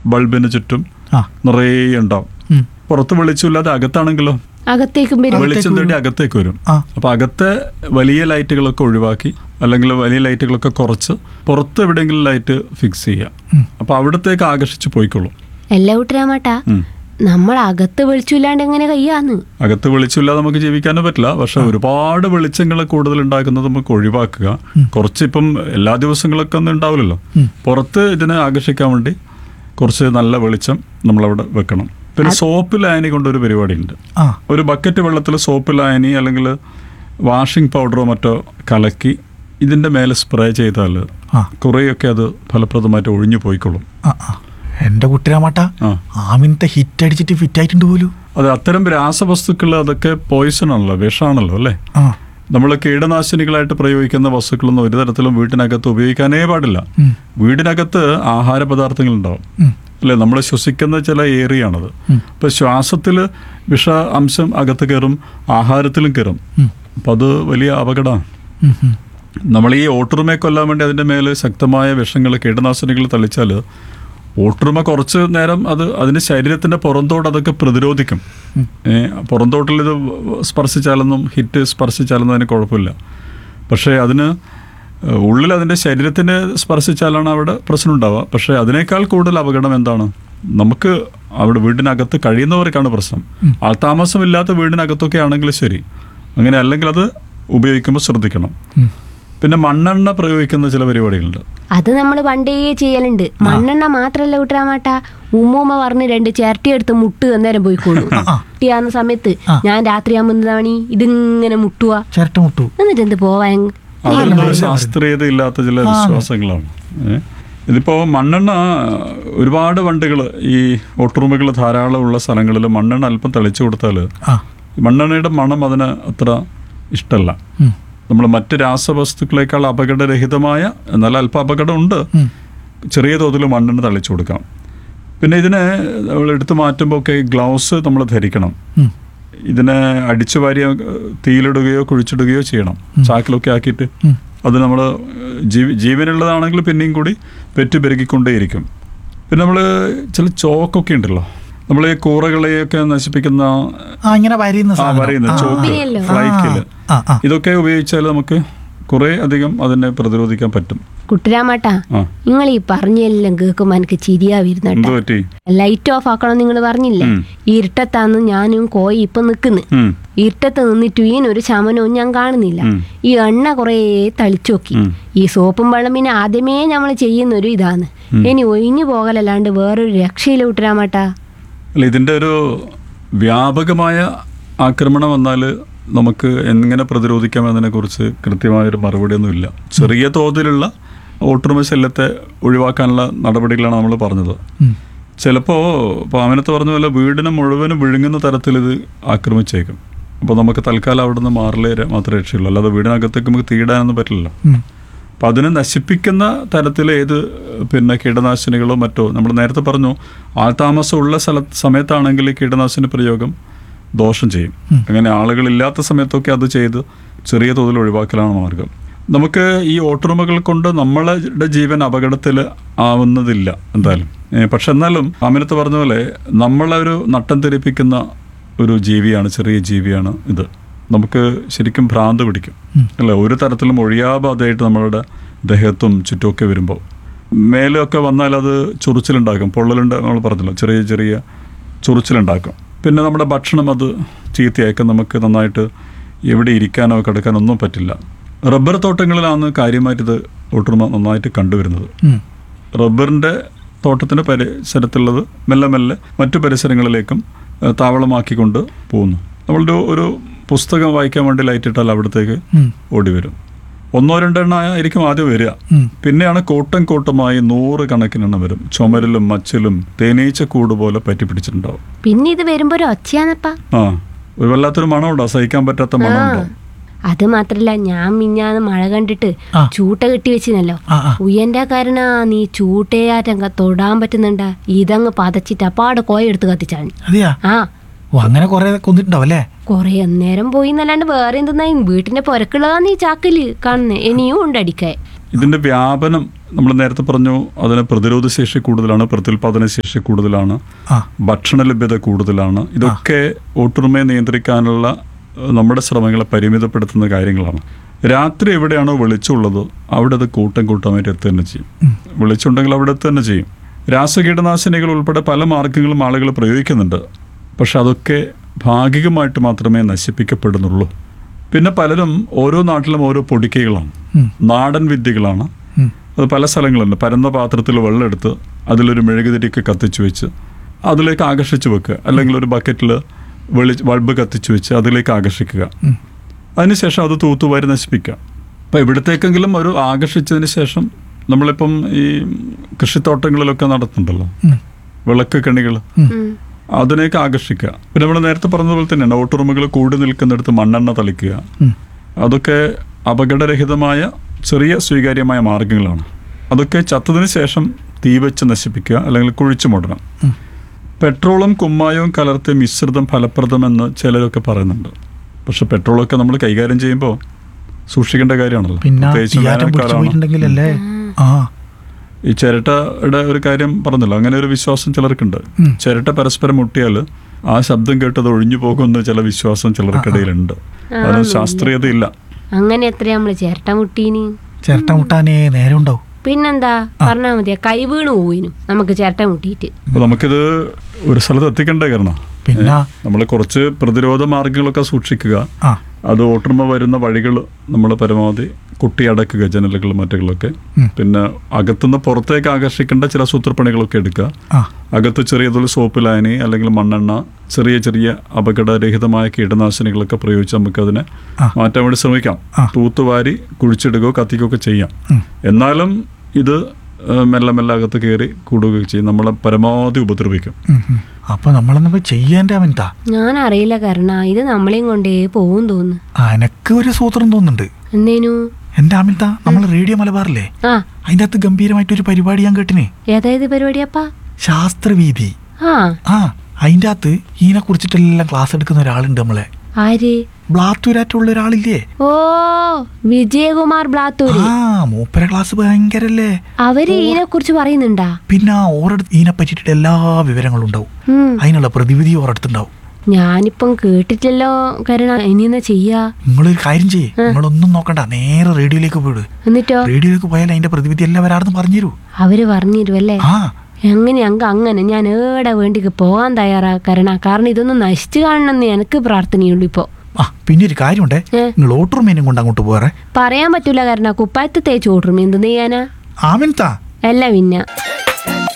ബൾബിന് ചുറ്റും ആ നിറയെ ഉണ്ടാവും ഉം. പുറത്ത് വെളിച്ചമില്ലാതെ അകത്താണെങ്കിലോ അകത്തേക്കും വരും വെളിച്ചം തേടി അകത്തേക്ക് വരും ആ. അപ്പൊ അകത്തെ വലിയ ലൈറ്റുകളൊക്കെ ഒഴിവാക്കി അല്ലെങ്കിൽ വലിയ ലൈറ്റുകളൊക്കെ കുറച്ച് പുറത്ത് എവിടെയെങ്കിലും ലൈറ്റ് ഫിക്സ് ചെയ്യുക ഉം. അപ്പൊ അവിടത്തേക്ക് ആകർഷിച്ച് പോയിക്കോളും എല്ലാ കൂട്ടരാമാട്ടാ ഉം. നമ്മൾ അകത്ത് വെളിച്ചില്ലാണ്ട് എങ്ങനെ കയ്യാന്ന് അകത്ത് വെളിച്ചമില്ലാതെ നമുക്ക് ജീവിക്കാനും പറ്റില്ല പക്ഷെ ഒരുപാട് വെളിച്ചങ്ങൾ കൂടുതൽ ഉണ്ടാക്കുന്നത് നമുക്ക് ഒഴിവാക്കുക കുറച്ച് ഇപ്പം എല്ലാ ദിവസങ്ങളൊക്കെ ഒന്നും ഉണ്ടാവില്ലല്ലോ പുറത്ത് ഇതിനെ ആകർഷിക്കാൻ വേണ്ടി കുറച്ച് നല്ല വെളിച്ചം നമ്മളവിടെ വെക്കണം പിന്നെ സോപ്പ് ലായനി കൊണ്ടൊരു പരിപാടിയുണ്ട് ആ ഒരു ബക്കറ്റ് വെള്ളത്തിൽ സോപ്പ് ലായനി അല്ലെങ്കിൽ വാഷിംഗ് പൗഡറോ മറ്റോ കലക്കി ഇതിൻ്റെ മേലെ സ്പ്രേ ചെയ്താൽ ആ. കുറേയൊക്കെ അത് ഫലപ്രദമായിട്ട് ഒഴിഞ്ഞു പോയിക്കൊള്ളും ആ ആ എൻ്റെ കുട്ടിരാമാട്ട ആ ആ മിനിറ്റ് ഹിറ്റ് അടിച്ചിട്ട് ഫിറ്റ് ആയിട്ടുണ്ട് പോലും അത് അത്തരം രാസവസ്തുക്കൾ അതൊക്കെ പോയിസൺ ആണല്ലോ വിഷമാണല്ലോ അല്ലേ ആ നമ്മൾ കീടനാശിനികളായിട്ട് പ്രയോഗിക്കുന്ന വസ്തുക്കളൊന്നും ഒരു തരത്തിലും വീട്ടിനകത്ത് ഉപയോഗിക്കാനേ പാടില്ല ഉം. വീടിനകത്ത് ആഹാര പദാർത്ഥങ്ങൾ ഉണ്ടാവും ഉം. അല്ലേ നമ്മൾ ശ്വസിക്കുന്ന ചില ഏരിയാണത് ഇപ്പൊ ശ്വാസത്തിൽ വിഷ അംശം അകത്ത് കയറും ആഹാരത്തിലും കയറും ഉം. അപ്പം അത് വലിയ അപകടമാണ് ഉം, ഉം. നമ്മൾ ഈ ഓട്ടുറുമയെ കൊല്ലാൻ വേണ്ടി അതിൻ്റെ മേലെ ശക്തമായ വിഷങ്ങൾ കീടനാശിനികൾ തളിച്ചാൽ ഓട്ടുറുമ കുറച്ച് നേരം അത് അതിൻ്റെ ശരീരത്തിൻ്റെ പുറന്തോട് അതൊക്കെ പ്രതിരോധിക്കും ഏ, പുറന്തോട്ടിൽ ഇത് സ്പർശിച്ചാലൊന്നും ഹിറ്റ് സ്പർശിച്ചാലൊന്നും അതിന് കുഴപ്പമില്ല പക്ഷേ അതിന് ഉള്ളിൽ അതിൻ്റെ ശരീരത്തിന് സ്പർശിച്ചാലാണ് അവിടെ പ്രശ്നം ഉണ്ടാവുക പക്ഷേ അതിനേക്കാൾ കൂടുതൽ അപകടം എന്താണ് നമുക്ക് അവിടെ വീടിനകത്ത് കഴിയുന്നവർക്കാണ് പ്രശ്നം ആൾതാമസമില്ലാത്ത വീടിനകത്തൊക്കെ ആണെങ്കിൽ ശരി അങ്ങനെ അല്ലെങ്കിൽ അത് ഉപയോഗിക്കുമ്പോൾ ശ്രദ്ധിക്കണം ഉം. പിന്നെ മണ്ണെണ്ണ പ്രയോഗിക്കുന്ന ചില പരിപാടികളുണ്ട് അത് നമ്മൾ പണ്ടേ ചെയ്യലുണ്ട് മണ്ണെണ്ണ മാത്രല്ല കൂട്ടരാമാട്ടാ ഉമ്മൂമ്മ പറഞ്ഞ് രണ്ട് ചിരട്ടി എടുത്ത് മുട്ട് അന്നേരം പോയിക്കോളൂ കുട്ടിയാകുന്ന സമയത്ത് ആ. ഞാൻ രാത്രിയാകുമ്പോൾ മണി ഇതിങ്ങനെ മുട്ടുക ചിരട്ട മുട്ടു എന്നിട്ട് എന്ത് പോവാൻ അതൊന്നും ശാസ്ത്രീയത ഇല്ലാത്ത ചില വിശ്വാസങ്ങളാണ് ഏ? ഇതിപ്പോ മണ്ണെണ്ണ ഒരുപാട് വണ്ടികൾ ഈ ഒട്ടുറുമകൾ ധാരാളമുള്ള സ്ഥലങ്ങളിൽ മണ്ണെണ്ണ അല്പം തെളിച്ചു കൊടുത്താൽ ആ മണ്ണെണ്ണയുടെ മണം അതിന് അത്ര ഇഷ്ടമല്ല ഉം. നമ്മൾ മറ്റ് രാസവസ്തുക്കളെക്കാൾ അപകടരഹിതമായ എന്നാൽ അല്പം അപകടമുണ്ട് ഉം. ചെറിയ തോതിൽ മണ്ണെണ്ണ തളിച്ചു കൊടുക്കാം പിന്നെ ഇതിനെ നമ്മൾ എടുത്തു മാറ്റുമ്പോൾ ഒക്കെ ഗ്ലൗസ് നമ്മൾ ധരിക്കണം ഉം. ഇതിനെ അടിച്ചു വാരി തീയിലിടുകയോ കുഴിച്ചിടുകയോ ചെയ്യണം ചാക്കിലൊക്കെ ആക്കിയിട്ട് ഉം. അത് നമ്മൾ ജീവ ജീവനുള്ളതാണെങ്കിൽ പിന്നെയും കൂടി പെറ്റ് പെരുകിക്കൊണ്ടേയിരിക്കും പിന്നെ നമ്മൾ ചില ചോക്കൊക്കെ ഉണ്ടല്ലോ നമ്മൾ ഈ കൂറകളെയൊക്കെ നശിപ്പിക്കുന്ന ആ ഇങ്ങനെ വരിയുന്ന ആ സാധനം. പറയുന്ന ആ, ചോക്ക് പിന്നെയല്ലോ. ഫ്ലൈക്കില് ആ ആ ഇതൊക്കെ ഉപയോഗിച്ചാൽ നമുക്ക് കുറേ അധികം അതിനെ പ്രതിരോധിക്കാൻ പറ്റും കുട്ടരാമാട്ടാ ആ നിങ്ങൾ ഈ പറഞ്ഞെല്ലാം കേൾക്കുമ്പോ എനിക്ക് ചിരിയാ വരുന്നട്ടാ എന്ത് പറ്റി ലൈറ്റ് ഓഫ് ആക്കണം നിങ്ങൾ പറഞ്ഞില്ലേ ഉം. ഇരുട്ടത്താന്ന് ഞാനും കോയി ഇപ്പൊ നിക്കുന്നു ഉം. ഇരുട്ടത്ത് നിന്നിട്ട് ഈനൊരു ശമനവും ഞാൻ കാണുന്നില്ല ഉം. ഈ എണ്ണ കുറേ തളിച്ചോക്കി ഉം. ഈ സോപ്പും വെള്ളം പിന്നെ ആദ്യമേ നമ്മൾ ചെയ്യുന്ന ഒരു ഇതാണ് ഇനി ഒഴിഞ്ഞു പോകലല്ലാണ്ട് വേറൊരു രക്ഷയില്ല കുട്ടരാമാട്ടാ അല്ല ഇതിൻ്റെ ഒരു വ്യാപകമായ ആക്രമണം വന്നാൽ നമുക്ക് എങ്ങനെ പ്രതിരോധിക്കാം എന്നതിനെക്കുറിച്ച് കൃത്യമായൊരു മറുപടിയൊന്നുമില്ല ചെറിയ തോതിലുള്ള ഓട്ടുറുമ ശല്യത്തെ ഒഴിവാക്കാനുള്ള നടപടികളാണ് നമ്മൾ പറഞ്ഞത് ഉം. ചിലപ്പോൾ ഇപ്പോൾ അമിനത്ത് പറഞ്ഞ പോലെ വീടിനെ മുഴുവനും വിഴുങ്ങുന്ന തരത്തിൽ ഇത് ആക്രമിച്ചേക്കും അപ്പോൾ നമുക്ക് തൽക്കാലം അവിടെ നിന്ന് മാറിലേ ര- മാത്രമേ രക്ഷയുള്ളൂ അല്ലാതെ വീടിനകത്തേക്ക് നമുക്ക് തീയിടാനൊന്നും പറ്റില്ലല്ലോ ഉം. അപ്പം അതിനെ നശിപ്പിക്കുന്ന തരത്തിൽ ഏത് പിന്നെ കീടനാശിനികളോ മറ്റോ നമ്മൾ നേരത്തെ പറഞ്ഞു ആൾതാമസമുള്ള സ്ഥല സമയത്താണെങ്കിൽ ഈ കീടനാശിനി പ്രയോഗം ദോഷം ചെയ്യും അങ്ങനെ ആളുകളില്ലാത്ത സമയത്തൊക്കെ അത് ചെയ്ത് ചെറിയ തോതിൽ ഒഴിവാക്കലാണ് മാർഗം നമുക്ക് ഈ ഓട്ടുറുമകൾ കൊണ്ട് നമ്മളുടെ ജീവൻ അപകടത്തിൽ ആവുന്നതില്ല എന്തായാലും ഏ, പക്ഷെ എന്നാലും അമിനത്ത് പറഞ്ഞ പോലെ നമ്മളെ ഒരു നട്ടം തെരിപ്പിക്കുന്ന ഒരു ജീവിയാണ് ചെറിയ ജീവിയാണ് ഇത് നമുക്ക് ശരിക്കും ഭ്രാന്ത് പിടിക്കും അല്ല ഒരു തരത്തിലും ഒഴിയാബാധയായിട്ട് നമ്മളുടെ ദേഹത്തും ചുറ്റുമൊക്കെ വരുമ്പോൾ മേലൊക്കെ വന്നാൽ അത് ചൊറിച്ചിലുണ്ടാക്കും പൊള്ളലുണ്ട് നമ്മൾ പറഞ്ഞല്ലോ ചെറിയ ചെറിയ ചൊറിച്ചിലുണ്ടാക്കും പിന്നെ നമ്മുടെ ഭക്ഷണം അത് ചീത്തയാക്കും നമുക്ക് നന്നായിട്ട് എവിടെ ഇരിക്കാനോ കിടക്കാനോ ഒന്നും പറ്റില്ല റബ്ബർ തോട്ടങ്ങളിലാണ് കാര്യമായിട്ട് ഇത് ഒട്ടുമ നന്നായിട്ട് കണ്ടുവരുന്നത് ഉം. റബ്ബറിൻ്റെ തോട്ടത്തിൻ്റെ പരിസരത്തുള്ളത് മെല്ലെ മെല്ലെ മറ്റു പരിസരങ്ങളിലേക്കും ഏഹ്, താവളമാക്കിക്കൊണ്ട് പോകുന്നു നമ്മളുടെ ഒരു പുസ്തകം വായിക്കാൻ വേണ്ടി ലൈറ്റ് ഇട്ടാൽ അവിടത്തേക്ക് ഉം. ഓടി വരും ഒന്നോ രണ്ടെണ്ണ ആയിരിക്കും ആദ്യം വരിക ഉം. പിന്നെയാണ് കൂട്ടം കൂട്ടമായി നൂറ് കണക്കിനെണ്ണം വരും ചുമരിലും മച്ചിലും തേനീച്ച കൂട് പോലെ പറ്റി പിടിച്ചിട്ടുണ്ടാവും പിന്നെ ഇത് വരുമ്പോ ഒരു ഒച്ചയാന്നപ്പാ ആ ഒരു വല്ലാത്തൊരു മണമുണ്ടോ സഹിക്കാൻ പറ്റാത്ത മണമുണ്ടോ അത് മാത്രല്ല ഞാൻ മിഞ്ഞാന്ന് മഴ കണ്ടിട്ട് ആ. ചൂട്ട കെട്ടി വെച്ചിരുന്നല്ലോ ആ ആ ഉയ്യന്റെ കാരണ നീ ചൂട്ടയാറ്റങ്ങ തൊടാൻ പറ്റുന്നുണ്ടാ ഇതങ്ങ് പതച്ചിട്ട് അപ്പാടെ കോയ എടുത്ത് കത്തിച്ചാണ് അതെയാ ആ ഓ അങ്ങനെ കുറെ കൊന്നിട്ടുണ്ടാവും അല്ലേ കൊറേ അന്നേരം പോയി എന്നല്ലാണ്ട് വേറെ എന്തെന്നാ വീട്ടിന്റെ പുരക്കുള്ളതാന്ന് ഈ ചാക്കല് കാണുന്നേ ഇനിയും ഉണ്ട് അടിക്കാൻ ഇതിന്റെ വ്യാപനം നമ്മൾ നേരത്തെ പറഞ്ഞു അതിന് പ്രതിരോധ ശേഷി കൂടുതലാണ് പ്രത്യുൽപാദന ശേഷി കൂടുതലാണ് ആ ഭക്ഷണ ലഭ്യത കൂടുതലാണ് ഇതൊക്കെ ഓട്ടുറിമയെ നിയന്ത്രിക്കാനുള്ള ഏഹ്, നമ്മുടെ ശ്രമങ്ങളെ പരിമിതപ്പെടുത്തുന്ന കാര്യങ്ങളാണ് രാത്രി എവിടെയാണോ വെളിച്ചമുള്ളത് അവിടെ അത് കൂട്ടം കൂട്ടമായിട്ട് എത്തുക തന്നെ ചെയ്യും വെളിച്ചമുണ്ടെങ്കിൽ അവിടെ എത്തുക തന്നെ ചെയ്യും രാസകീടനാശിനികൾ ഉൾപ്പെടെ പല മാർഗങ്ങളും ആളുകൾ പ്രയോഗിക്കുന്നുണ്ട് പക്ഷെ അതൊക്കെ ഭാഗികമായിട്ട് മാത്രമേ നശിപ്പിക്കപ്പെടുന്നുള്ളൂ പിന്നെ പലരും ഓരോ നാട്ടിലും ഓരോ പൊടിക്കൈകളാണ് ഉം. നാടൻ വിദ്യകളാണ് ഉം. അത് പല സ്ഥലങ്ങളുണ്ട് പരന്ന പാത്രത്തിൽ വെള്ളം എടുത്ത് അതിലൊരു മെഴുകുതിരിക്ക് കത്തിച്ചു വെച്ച് അതിലേക്ക് ആകർഷിച്ച് വെക്കുക അല്ലെങ്കിൽ ഒരു ബക്കറ്റിൽ വെളി ബൾബ് കത്തിച്ചു വെച്ച് അതിലേക്ക് ആകർഷിക്കുക ഉം. അതിനുശേഷം അത് തൂത്തുവാരി നശിപ്പിക്കുക അപ്പോൾ എവിടത്തേക്കെങ്കിലും ഒരു ആകർഷിച്ചതിന് ശേഷം നമ്മളിപ്പം ഈ കൃഷിത്തോട്ടങ്ങളിലൊക്കെ നടത്തുന്നുണ്ടല്ലോ ഉം. വിളക്ക് കണികൾ ഉം. അതിനേക്ക് ആകർഷിക്കുക പിന്നെ നമ്മൾ നേരത്തെ പറഞ്ഞതുപോലെ തന്നെയാണ് ഓട്ടുറുമകൾ കൂടി നിൽക്കുന്നിടത്ത് മണ്ണെണ്ണ തളിക്കുക ഉം. അതൊക്കെ അപകടരഹിതമായ ചെറിയ സ്വീകാര്യമായ മാർഗങ്ങളാണ് അതൊക്കെ ചത്തതിന് ശേഷം തീ വെച്ച് നശിപ്പിക്കുക അല്ലെങ്കിൽ കുഴിച്ചു മൂടണം ഉം. പെട്രോളും കുമ്മായവും കലർത്തിയ മിശ്രിതം ഫലപ്രദമെന്ന് ചിലരൊക്കെ പറയുന്നുണ്ട് പക്ഷെ പെട്രോളൊക്കെ നമ്മൾ കൈകാര്യം ചെയ്യുമ്പോൾ സൂക്ഷിക്കേണ്ട കാര്യമാണല്ലോ പിന്നെ പ്രത്യേകിച്ച് തീയാറ്റം പിടിച്ചു വേനൽക്കാലമാണ് പോയിട്ടുണ്ടെങ്കിലല്ലേ ആ ഈ ചിരട്ടയുടെ ഒരു കാര്യം പറഞ്ഞല്ലോ അങ്ങനെ ഒരു വിശ്വാസം ചിലർക്കുണ്ട് ഉം. ചിരട്ട പരസ്പരം മുട്ടിയാൽ ആ ശബ്ദം കേട്ടത് ഒഴിഞ്ഞു പോകുന്ന ചില വിശ്വാസം ചിലർക്കിടയിലുണ്ട് അതിന് ശാസ്ത്രീയതയില്ല അങ്ങനെ എത്ര നമ്മള് ചിരട്ട മുട്ടീന് ചിരട്ട മുട്ടാനേ നേരം ഉണ്ടാവും പിന്നെന്താ പറഞ്ഞാ മതിയാ കൈ വീണ് പോയിനു നമുക്ക് ചിരട്ട മുട്ടിയിട്ട് അപ്പൊ നമുക്കിത് ഒരു സ്ഥലത്ത് എത്തിക്കണ്ടേ കാരണം പിന്നെ നമ്മൾ കുറച്ച് പ്രതിരോധ മാർഗങ്ങളൊക്കെ സൂക്ഷിക്കുക ആ അത് ഓട്ടുമ്പ വരുന്ന വഴികൾ നമ്മൾ പരമാവധി കുട്ടി അടക്കുക ജനലുകളും മറ്റുകളൊക്കെ ഉം. പിന്നെ അകത്തുനിന്ന് പുറത്തേക്ക് ആകർഷിക്കേണ്ട ചില സൂത്രപ്പണികളൊക്കെ എടുക്കുക ആ അകത്ത് ചെറിയ തോതിൽ സോപ്പ് ലായനി അല്ലെങ്കിൽ മണ്ണെണ്ണ ചെറിയ ചെറിയ അപകടരഹിതമായ കീടനാശിനികളൊക്കെ പ്രയോഗിച്ച് നമുക്കതിനെ ആ. മാറ്റാൻ വേണ്ടി ശ്രമിക്കാം ആ. തൂത്തുവാരി കുഴിച്ചിടുകയോ കത്തിക്കുകയോ ചെയ്യാം ഉം. എന്നാലും ഇത് ഏഹ്, മെല്ലെ മെല്ലെ അകത്ത് കയറി കൂടുകയോ ചെയ്യും നമ്മളെ പരമാവധി ഉപദ്രവിക്കും ഉം, ഉം. അപ്പൊ നമ്മളെന്നാ പോയി ചെയ്യാൻ്റെ അവൻതാ ഞാൻ അറിയില്ല കരണ ഇത് നമ്മളെയും കൊണ്ടേ പോവും തോന്നുന്നു അനക്ക് ഒരു സൂത്രം തോന്നുന്നുണ്ട് എന്തേനു എന്റെ അമിത നമ്മൾ റേഡിയോ മലബാറില്ലേ ആ അതിൻ്റെ അകത്ത് ഗംഭീരമായിട്ടൊരു പരിപാടി ഞാൻ കേട്ടിന് ഏതായത് പരിപാടിയപ്പാ ശാസ്ത്രവീതി ആ ആ അതിൻ്റെ അകത്ത് ഇതിനെ കുറിച്ചിട്ടെല്ലാം ക്ലാസ് എടുക്കുന്ന ഒരാളുണ്ട് നമ്മളെ ആര് ബ്ലാത്തൂരായിട്ടുള്ള ഒരാളില്ലേ ഓ വിജയകുമാർ ബ്ലാത്തൂര് ആ മൂപ്പര ക്ലാസ് ഭയങ്കരല്ലേ അവര് ഇതിനെ കുറിച്ച് പറയുന്നുണ്ടാ പിന്നെ ഓരടുത്ത് ഇതിനെ പറ്റിയിട്ട് എല്ലാ വിവരങ്ങളും ഉണ്ടാവും ഉം. അതിനുള്ള പ്രതിവിധി ഓരടുത്തുണ്ടാവും ഞാനിപ്പം കേട്ടിട്ടില്ലല്ലോ കരുണ ഇനി എന്നാ ചെയ്യാ നിങ്ങളൊരു കാര്യം ചെയ്യേ നിങ്ങളൊന്നും നോക്കണ്ട നേരെ റേഡിയോയിലേക്ക് പോയിട് എന്നിട്ടോ റേഡിയോയിലേക്ക് പോയാൽ അതിന്റെ പ്രതിവിധി എല്ലാം വരാണെന്ന് പറഞ്ഞുതരൂ അവര് പറഞ്ഞിരുവല്ലേ ആ എങ്ങനെ അങ്ങ് അങ്ങനെ ഞാൻ ഏടെ വേണ്ടിക്ക് പോകാൻ തയ്യാറാ കരണ കാരണം ഇതൊന്നും നശിച്ചു കാണണമെന്ന് എനിക്ക് പ്രാർത്ഥനയുള്ളൂ ഇപ്പോ ആ പിന്നെ ഒരു കാര്യമുണ്ടേ ഏ? നിങ്ങൾ ഓട്ടർമേനും കൊണ്ട് അങ്ങോട്ട് പോരെ പറയാൻ പറ്റൂല കരണ കുപ്പായത്ത് തേച്ച് ഓട്ടും എന്ത് ചെയ്യാനാ ആമിൻതാ അല്ല പിന്നെ